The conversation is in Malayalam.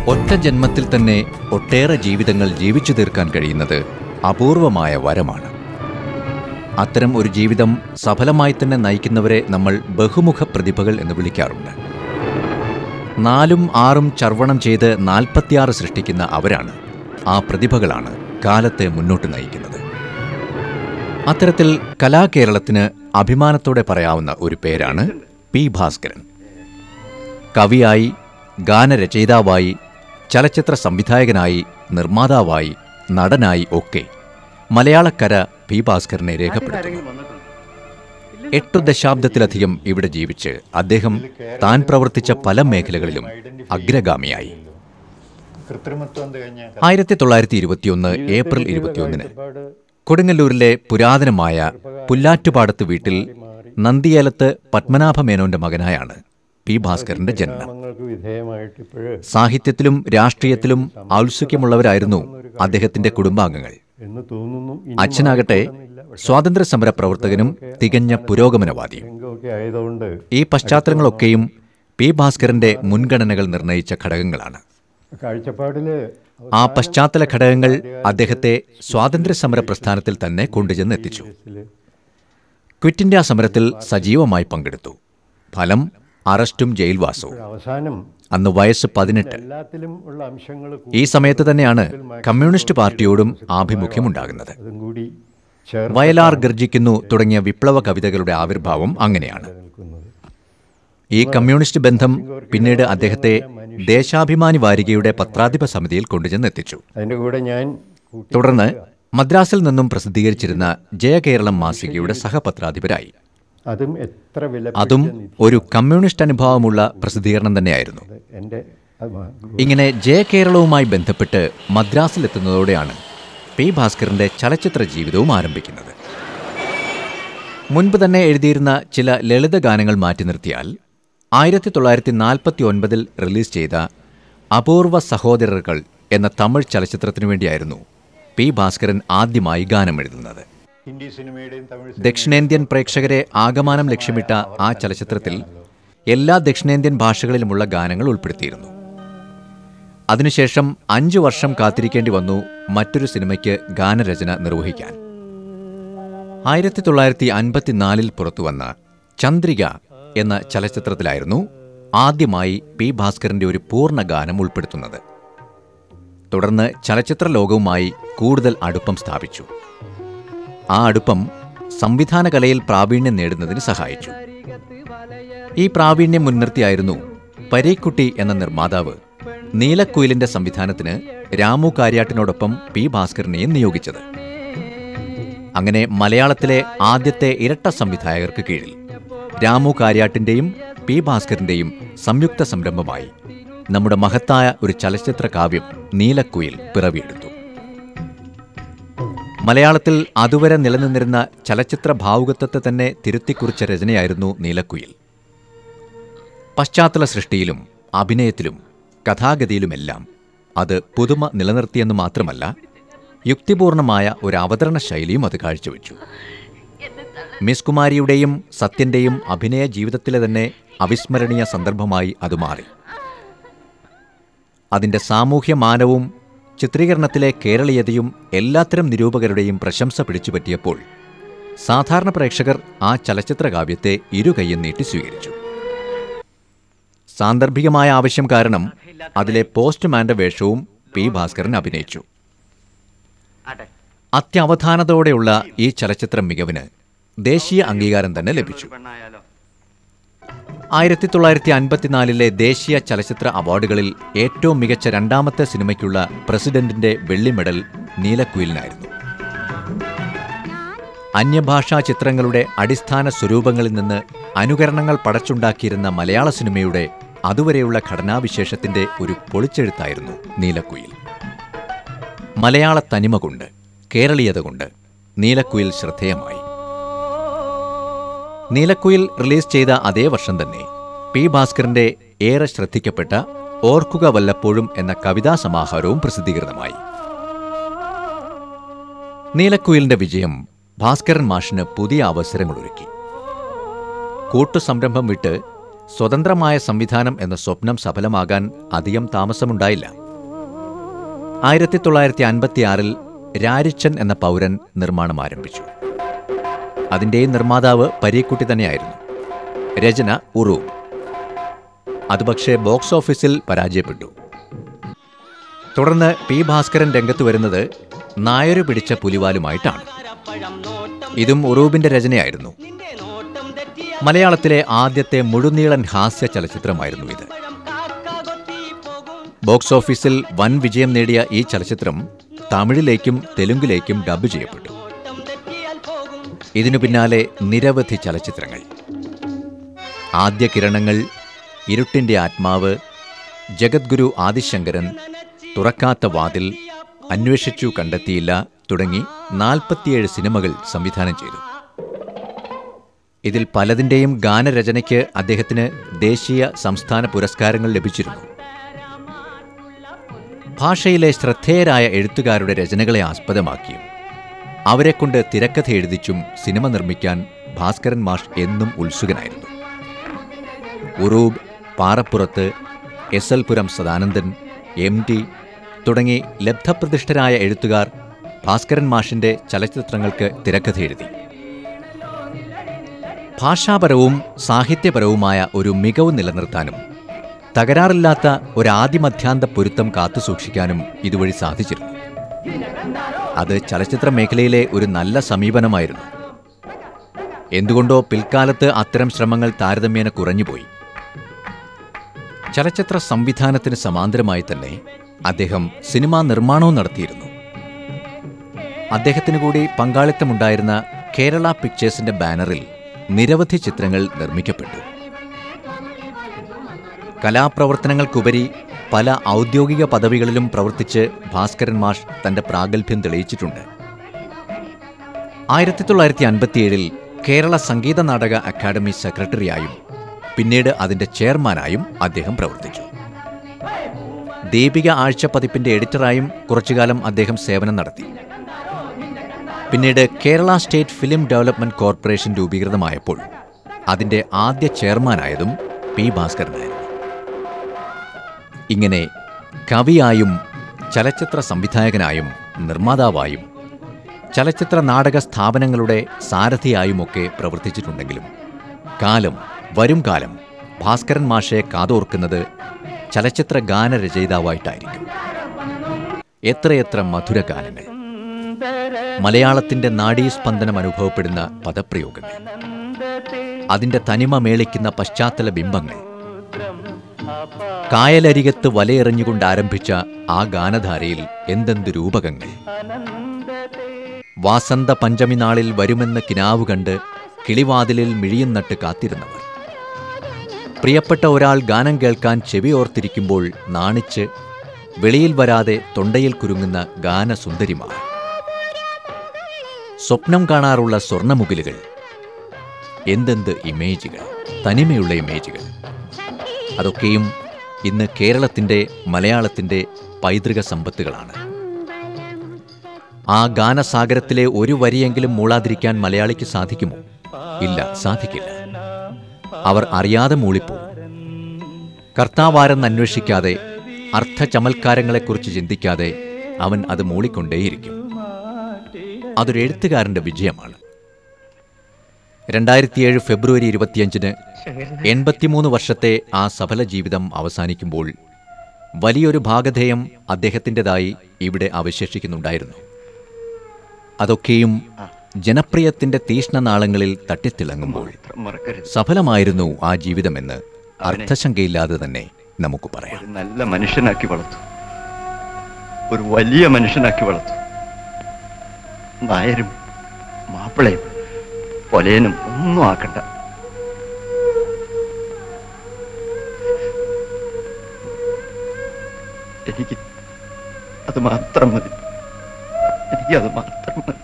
ഒറ്റ ജന്മത്തിൽ തന്നെ ഒട്ടേറെ ജീവിതങ്ങൾ ജീവിച്ചു തീർക്കാൻ കഴിയുന്നത് അപൂർവമായ വരമാണ് അത്തരം ഒരു ജീവിതം സഫലമായി തന്നെ നയിക്കുന്നവരെ നമ്മൾ ബഹുമുഖ പ്രതിഭകൾ എന്ന് വിളിക്കാറുണ്ട് നാലും ആറും ചർവണം ചെയ്ത് നാൽപ്പത്തിയാറ് സൃഷ്ടിക്കുന്ന അവരാണ് ആ പ്രതിഭകളാണ് കാലത്തെ മുന്നോട്ട് നയിക്കുന്നത് അത്തരത്തിൽ കലാകേരളത്തിന് അഭിമാനത്തോടെ പറയാവുന്ന ഒരു പേരാണ് പി ഭാസ്കരൻ കവിയായി ഗാനരചയിതാവായി ചലച്ചിത്ര സംവിധായകനായി നിർമ്മാതാവായി നടനായി ഒക്കെ മലയാളക്കര പി ഭാസ്കരനെ രേഖപ്പെടുത്തുന്നു എട്ടു ദശാബ്ദത്തിലധികം ഇവിടെ ജീവിച്ച് അദ്ദേഹം താൻ പ്രവർത്തിച്ച പല മേഖലകളിലും അഗ്രഗാമിയായി കൃത്രിമത്വം തികഞ്ഞ ആയിരത്തി തൊള്ളായിരത്തി ഇരുപത്തിയൊന്ന് ഏപ്രിൽ ഇരുപത്തിയൊന്നിന് കൊടുങ്ങല്ലൂരിലെ പുരാതനമായ പുല്ലാറ്റുപാടത്ത് വീട്ടിൽ നന്ദിയേലത്ത് പത്മനാഭമേനോന്റെ മകനായാണ് പി ഭാസ്കരന്റെ ജനനം നാമങ്ങൾക്ക് വിധേയമായിട്ട് ഇപ്പോഴ് സാഹിത്യത്തിലും രാഷ്ട്രീയത്തിലും ഔത്സുക്യമുള്ളവരായിരുന്നു അദ്ദേഹത്തിന്റെ കുടുംബാംഗങ്ങൾ എന്ന് തോന്നുന്നു അച്ഛനാകട്ടെ സ്വാതന്ത്ര്യ സമര പ്രവർത്തകനും തികഞ്ഞ പുരോഗമനവാദിയും രംഗമൊക്കെ ആയതുകൊണ്ട് ഈ പശ്ചാത്തലങ്ങളൊക്കെയും പി ഭാസ്കരന്റെ മുൻഗണനകൾ നിർണയിച്ച ഘടകങ്ങളാണ് കാഴ്ചപ്പാടില് ആ പശ്ചാത്തല ഘടകങ്ങൾ അദ്ദേഹത്തെ സ്വാതന്ത്ര്യ സമര പ്രസ്ഥാനത്തിൽ തന്നെ കൊണ്ടുചെന്ന് എത്തിച്ചു ക്വിറ്റ് ഇന്ത്യ സമരത്തിൽ സജീവമായി പങ്കെടുത്തു ഫലം അറസ്റ്റും ജയിൽവാസവും അവസാനം അന്ന് വയസ്സ് പതിനെട്ട് എല്ലാത്തിലും ഉള്ള അംശങ്ങൾ ഈ സമയത്ത് തന്നെയാണ് കമ്മ്യൂണിസ്റ്റ് പാർട്ടിയോടും ആഭിമുഖ്യമുണ്ടാകുന്നത് അതും കൂടി ചേർന്ന് വയലാർ ഗർജിക്കുന്നു തുടങ്ങിയ വിപ്ലവ കവിതകളുടെ ആവിർഭാവം അങ്ങനെയാണ് നിൽക്കുന്നത് ഈ കമ്മ്യൂണിസ്റ്റ് ബന്ധം പിന്നീട് അദ്ദേഹത്തെ ദേശാഭിമാനി വാരികയുടെ പത്രാധിപ സമിതിയിൽ കൊണ്ടുചെന്നെത്തിച്ചു അതിന്റെ കൂടെ ഞാൻ കൂട്ടി തുടർന്ന് മദ്രാസിൽ നിന്നും പ്രസിദ്ധീകരിച്ചിരുന്ന ജയകേരളം മാസികയുടെ സഹപത്രാധിപരായി അതും എത്ര വില അതും ഒരു കമ്മ്യൂണിസ്റ്റ് അനുഭവമുള്ള പ്രസിദ്ധീകരണം തന്നെയായിരുന്നു എൻ്റെ ഇങ്ങനെ ജയകേരളവുമായി ബന്ധപ്പെട്ട് മദ്രാസിലെത്തുന്നതോടെയാണ് പി ഭാസ്കറിന്റെ ചലച്ചിത്ര ജീവിതവും ആരംഭിക്കുന്നത് മുൻപ് തന്നെ എഴുതിയിരുന്ന ചില ലളിത ഗാനങ്ങൾ മാറ്റി നിർത്തിയാൽ ആയിരത്തി തൊള്ളായിരത്തി നാൽപ്പത്തി ഒൻപതിൽ റിലീസ് ചെയ്ത അപൂർവ സഹോദരர்கள் എന്ന തമിഴ് ചലച്ചിത്രത്തിനു വേണ്ടിയായിരുന്നു പി ഭാസ്കരൻ ആദ്യമായി ഗാനമെഴുതുന്നത് ഹിന്ദി സിനിമയുടെയും തമിഴ് ദക്ഷിണേന്ത്യൻ പ്രേക്ഷകരെ ആകമാനം ലക്ഷ്യമിട്ട ആ ചലച്ചിത്രത്തിൽ എല്ലാ ദക്ഷിണേന്ത്യൻ ഭാഷകളിലുമുള്ള ഗാനങ്ങൾ ഉൾപ്പെടുത്തിയിരുന്നു അതിനുശേഷം അഞ്ചു വർഷം കാത്തിരിക്കേണ്ടി വന്നു മറ്റൊരു സിനിമയ്ക്ക് ഗാനരചന നിർവഹിക്കാൻ ആയിരത്തി തൊള്ളായിരത്തി അൻപത്തിനാലിൽ പുറത്തുവന്ന ചന്ദ്രിക എന്ന ചലച്ചിത്രത്തിലായിരുന്നു ആദ്യമായി പി ഭാസ്കരന്റെ ഒരു പൂർണ്ണ ഗാനം ഉൾപ്പെടുത്തുന്നത് തുടർന്ന് ചലച്ചിത്ര ലോകവുമായി കൂടുതൽ അടുപ്പം സ്ഥാപിച്ചു ആ അടുപ്പം സംവിധാന കലയിൽ പ്രാവീണ്യം നേടുന്നതിന് സഹായിച്ചു ഈ പ്രാവീണ്യം മുൻനിർത്തിയായിരുന്നു പരീക്കുട്ടി എന്ന നിർമ്മാതാവ് നീലക്കുയിലിന്റെ സംവിധാനത്തിന് രാമു കാര്യാട്ടിനോടൊപ്പം പി ഭാസ്കരനെയും നിയോഗിച്ചത് അങ്ങനെ മലയാളത്തിലെ ആദ്യത്തെ ഇരട്ട സംവിധായകർക്ക് കീഴിൽ രാമു കാര്യാട്ടിന്റെയും പി ഭാസ്കരന്റെയും സംയുക്ത സംരംഭമായി നമ്മുടെ മഹത്തായ ഒരു ചലച്ചിത്ര കാവ്യം നീലക്കുയിൽ പിറവിയെടുത്തു മലയാളത്തിൽ അതുവരെ നിലനിന്നിരുന്ന ചലച്ചിത്ര ഭാവുകത്വത്തെ തന്നെ തിരുത്തിക്കുറിച്ച രചനയായിരുന്നു നീലക്കുയിൽ പശ്ചാത്തല സൃഷ്ടിയിലും അഭിനയത്തിലും കഥാഗതിയിലുമെല്ലാം അത് പുതുമ നിലനിർത്തിയെന്ന് മാത്രമല്ല യുക്തിപൂർണമായ ഒരു അവതരണ ശൈലിയും അത് കാഴ്ചവെച്ചു മിസ് കുമാരിയുടെയും സത്യന്റെയും അഭിനയ ജീവിതത്തിലെ തന്നെ അവിസ്മരണീയ സന്ദർഭമായി അത് മാറി അതിന്റെ സാമൂഹ്യ മാനവും ചിത്രീകരണത്തിലെ കേരളീയതയും എല്ലാത്തരം നിരൂപകരുടെയും പ്രശംസ പിടിച്ചുപറ്റിയപ്പോൾ സാധാരണ പ്രേക്ഷകർ ആ ചലച്ചിത്രകാവ്യത്തെ ഇരുകൈയും നീട്ടി സ്വീകരിച്ചു സാന്ദർഭികമായ ആവശ്യം കാരണം അതിലെ പോസ്റ്റ്മാന്റെ വേഷവും പി ഭാസ്കരൻ അഭിനയിച്ചു അത്യവധാനതയോടെയുള്ള ഈ ചലച്ചിത്ര മികവിന് ദേശീയ അംഗീകാരം തന്നെ ലഭിച്ചു ആയിരത്തി തൊള്ളായിരത്തി അൻപത്തിനാലിലെ ദേശീയ ചലച്ചിത്ര അവാർഡുകളിൽ ഏറ്റവും മികച്ച രണ്ടാമത്തെ സിനിമയ്ക്കുള്ള പ്രസിഡന്റിന്റെ വെള്ളി മെഡൽ നീലക്കുയിലിനായിരുന്നു അന്യഭാഷാ ചിത്രങ്ങളുടെ അടിസ്ഥാന സ്വരൂപങ്ങളിൽ നിന്ന് അനുകരണങ്ങൾ പടച്ചുണ്ടാക്കിയിരുന്ന മലയാള സിനിമയുടെ അതുവരെയുള്ള ഘടനാവിശേഷത്തിന്റെ ഒരു പൊളിച്ചെഴുത്തായിരുന്നു നീലക്കുയിൽ മലയാള തനിമ കൊണ്ട് കേരളീയത കൊണ്ട് നീലക്കുയിൽ ശ്രദ്ധേയമായി നീലക്കുയിൽ റിലീസ് ചെയ്ത അതേ വർഷം തന്നെ പി ഭാസ്കറിന്റെ ഏറെ ശ്രദ്ധിക്കപ്പെട്ട ഓർക്കുക വല്ലപ്പോഴും എന്ന കവിതാ സമാഹാരവും പ്രസിദ്ധീകൃതമായി നീലക്കുയിലിന്റെ വിജയം ഭാസ്കരൻ മാഷിന് പുതിയ അവസരങ്ങളൊരുക്കി കൂട്ടുസംരംഭം വിട്ട് സ്വതന്ത്രമായ സംവിധാനം എന്ന സ്വപ്നം സഫലമാകാൻ അധികം താമസമുണ്ടായില്ല ആയിരത്തി തൊള്ളായിരത്തി അൻപത്തിയാറിൽ രാരിച്ചൻ എന്ന പൗരൻ നിർമ്മാണം ആരംഭിച്ചു അതിൻ്റെയും നിർമ്മാതാവ് പരീക്കുട്ടി തന്നെയായിരുന്നു രചന ഉറു അത് പക്ഷേ ബോക്സ് ഓഫീസിൽ പരാജയപ്പെട്ടു തുടർന്ന് പി ഭാസ്കരൻ രംഗത്ത് വരുന്നത് നായരു പിടിച്ച പുലിവാലുമായിട്ടാണ് ഇതും ഉറൂബിന്റെ രചനയായിരുന്നു മലയാളത്തിലെ ആദ്യത്തെ മുഴുനീളൻ ഹാസ്യ ചലച്ചിത്രമായിരുന്നു ഇത് ബോക്സ് ഓഫീസിൽ വൻ വിജയം നേടിയ ഈ ചലച്ചിത്രം തമിഴിലേക്കും തെലുങ്കിലേക്കും ഡബ് ചെയ്യപ്പെട്ടു ഇതിനു പിന്നാലെ നിരവധി ചലച്ചിത്രങ്ങൾ ആദ്യ കിരണങ്ങൾ ഇരുട്ടിന്റെ ആത്മാവ് ജഗദ്ഗുരു ആദിശങ്കരൻ തുറക്കാത്ത വാതിൽ അന്വേഷിച്ചു കണ്ടെത്തിയില്ല തുടങ്ങി നാൽപ്പത്തിയേഴ് സിനിമകൾ സംവിധാനം ചെയ്തു ഇതിൽ പലതിൻ്റെയും ഗാനരചനയ്ക്ക് അദ്ദേഹത്തിന് ദേശീയ സംസ്ഥാന പുരസ്കാരങ്ങൾ ലഭിച്ചിരുന്നു ഭാഷയിലെ ശ്രദ്ധേയരായ എഴുത്തുകാരുടെ രചനകളെ ആസ്പദമാക്കിയും അവരെക്കൊണ്ട് തിരക്കഥ എഴുതിച്ചും സിനിമ നിർമ്മിക്കാൻ ഭാസ്കരൻ മാഷ് എന്നും ഉത്സുകനായിരുന്നു Uroob Parappurath S L Puram Sadanandan M T തുടങ്ങി ലബ്ധപ്രതിഷ്ഠരായ എഴുത്തുകാർ ഭാസ്കരൻ മാഷിന്റെ ചലച്ചിത്രങ്ങൾക്ക് തിരക്കഥ എഴുതി ഭാഷാപരവും സാഹിത്യപരവുമായ ഒരു മികവ് നിലനിർത്താനും തകരാറില്ലാത്ത ഒരാദിമധ്യാന്ത പൊരുത്തം കാത്തുസൂക്ഷിക്കാനും ഇതുവഴി സാധിച്ചിരുന്നു അത് ചലച്ചിത്ര മേഖലയിലെ ഒരു നല്ല സമീപനമായിരുന്നു എന്തുകൊണ്ടോ പിൽക്കാലത്ത് അത്തരം ശ്രമങ്ങൾ താരതമ്യേന കുറഞ്ഞുപോയി ചലച്ചിത്ര സംവിധാനത്തിന് സമാന്തരമായി തന്നെ അദ്ദേഹം സിനിമാ നിർമ്മാണവും നടത്തിയിരുന്നു അദ്ദേഹത്തിന് കൂടി പങ്കാളിത്തമുണ്ടായിരുന്ന കേരള പിക്ചേഴ്സിന്റെ ബാനറിൽ നിരവധി ചിത്രങ്ങൾ നിർമ്മിക്കപ്പെട്ടു കലാപ്രവർത്തനങ്ങൾക്കുപരി പല ഔദ്യോഗിക പദവികളിലും പ്രവർത്തിച്ച് ഭാസ്കരൻ മാഷ് തന്റെ പ്രാഗൽഭ്യം തെളിയിച്ചിട്ടുണ്ട് ആയിരത്തി തൊള്ളായിരത്തി അൻപത്തിയേഴിൽ കേരള സംഗീത നാടക അക്കാദമി സെക്രട്ടറിയായും പിന്നീട് അതിന്റെ ചെയർമാനായും അദ്ദേഹം പ്രവർത്തിച്ചു ദീപിക ആഴ്ച പതിപ്പിന്റെ എഡിറ്ററായും കുറച്ചുകാലം അദ്ദേഹം സേവനം നടത്തി പിന്നീട് Kerala state film development corporation രൂപീകൃതമായപ്പോൾ അതിന്റെ ആദ്യ ചെയർമാനായതും പി ഭാസ്കരനായിരുന്നു ഇങ്ങനെ കവിയായും ചലച്ചിത്ര സംവിധായകനായും നിർമ്മാതാവായും ചലച്ചിത്ര നാടക സ്ഥാപനങ്ങളുടെ സാരഥിയായുമൊക്കെ പ്രവർത്തിച്ചിട്ടുണ്ടെങ്കിലും കാലം വരും കാലം ഭാസ്കരൻ മാഷെ കാതോർക്കുന്നത് ചലച്ചിത്ര ഗാനരചയിതാവായിട്ടായിരിക്കും എത്രയെത്ര മധുരഗാനങ്ങൾ മലയാളത്തിന്റെ നാഡീസ്പന്ദനം അനുഭവപ്പെടുന്ന പദപ്രയോഗങ്ങൾ അതിന്റെ തനിമ മേളിക്കുന്ന പശ്ചാത്തല ബിംബങ്ങൾ കായലരികത്ത് വലയെറിഞ്ഞുകൊണ്ട് ആരംഭിച്ച ആ ഗാനധാരയിൽ എന്തെന്ത് രൂപകങ്ങൾ വാസന്ത പഞ്ചമി നാളിൽ വരുമെന്ന് കിനാവ് കണ്ട് കിളിവാതിലിൽ മിഴിയും നട്ട് കാത്തിരുന്നവർ പ്രിയപ്പെട്ട ഒരാൾ ഗാനം കേൾക്കാൻ ചെവിയോർത്തിരിക്കുമ്പോൾ നാണിച്ച് വെളിയിൽ വരാതെ തൊണ്ടയിൽ കുരുങ്ങുന്ന ഗാനസുന്ദരിമാർ സ്വപ്നം കാണാറുള്ള സ്വർണ്ണമുകിലുകൾ എന്തെന്ത് ഇമേജുകൾ തനിമയുള്ള ഇമേജുകൾ അതൊക്കെയും ഇന്ന് കേരളത്തിൻ്റെ മലയാളത്തിൻ്റെ പൈതൃക സമ്പത്തുകളാണ് ആ ഗാനസാഗരത്തിലെ ഒരു വരിയെങ്കിലും മൂളാതിരിക്കാൻ മലയാളിക്ക് സാധിക്കുമോ ഇല്ല സാധിക്കില്ല അവർ അറിയാതെ മൂളിപ്പോവും കർത്താവാരെന്ന് അന്വേഷിക്കാതെ അർത്ഥചമൽക്കാരങ്ങളെക്കുറിച്ച് ചിന്തിക്കാതെ അവൻ അത് മൂളിക്കൊണ്ടേയിരിക്കും അതൊരു എഴുത്തുകാരന്റെ വിജയമാണ് രണ്ടായിരത്തിയേഴ് ഫെബ്രുവരി ഇരുപത്തിയഞ്ചിന് എൺപത്തിമൂന്ന് വർഷത്തെ ആ സഫല ജീവിതം അവസാനിക്കുമ്പോൾ വലിയൊരു ഭാഗധേയം അദ്ദേഹത്തിൻ്റെതായി ഇവിടെ അവശേഷിക്കുന്നുണ്ടായിരുന്നു അതൊക്കെയും ജനപ്രിയത്തിന്റെ തീഷ്ണനാളങ്ങളിൽ തട്ടിത്തിളങ്ങുമ്പോൾ മറക്കരുത് സഫലമായിരുന്നു ആ ജീവിതമെന്ന് അർത്ഥശങ്കയില്ലാതെ തന്നെ നമുക്ക് പറയാം ഒരു നല്ല മനുഷ്യനാക്കി വളർത്തു ഒരു വലിയ മനുഷ്യനാക്കി വളർത്തു നായരും മാപ്പിളയും പൊലയനും ഒന്നും ആക്കണ്ട എനിക്ക് അത് മാത്രം മതി എനിക്ക് അത് മാത്രം മതി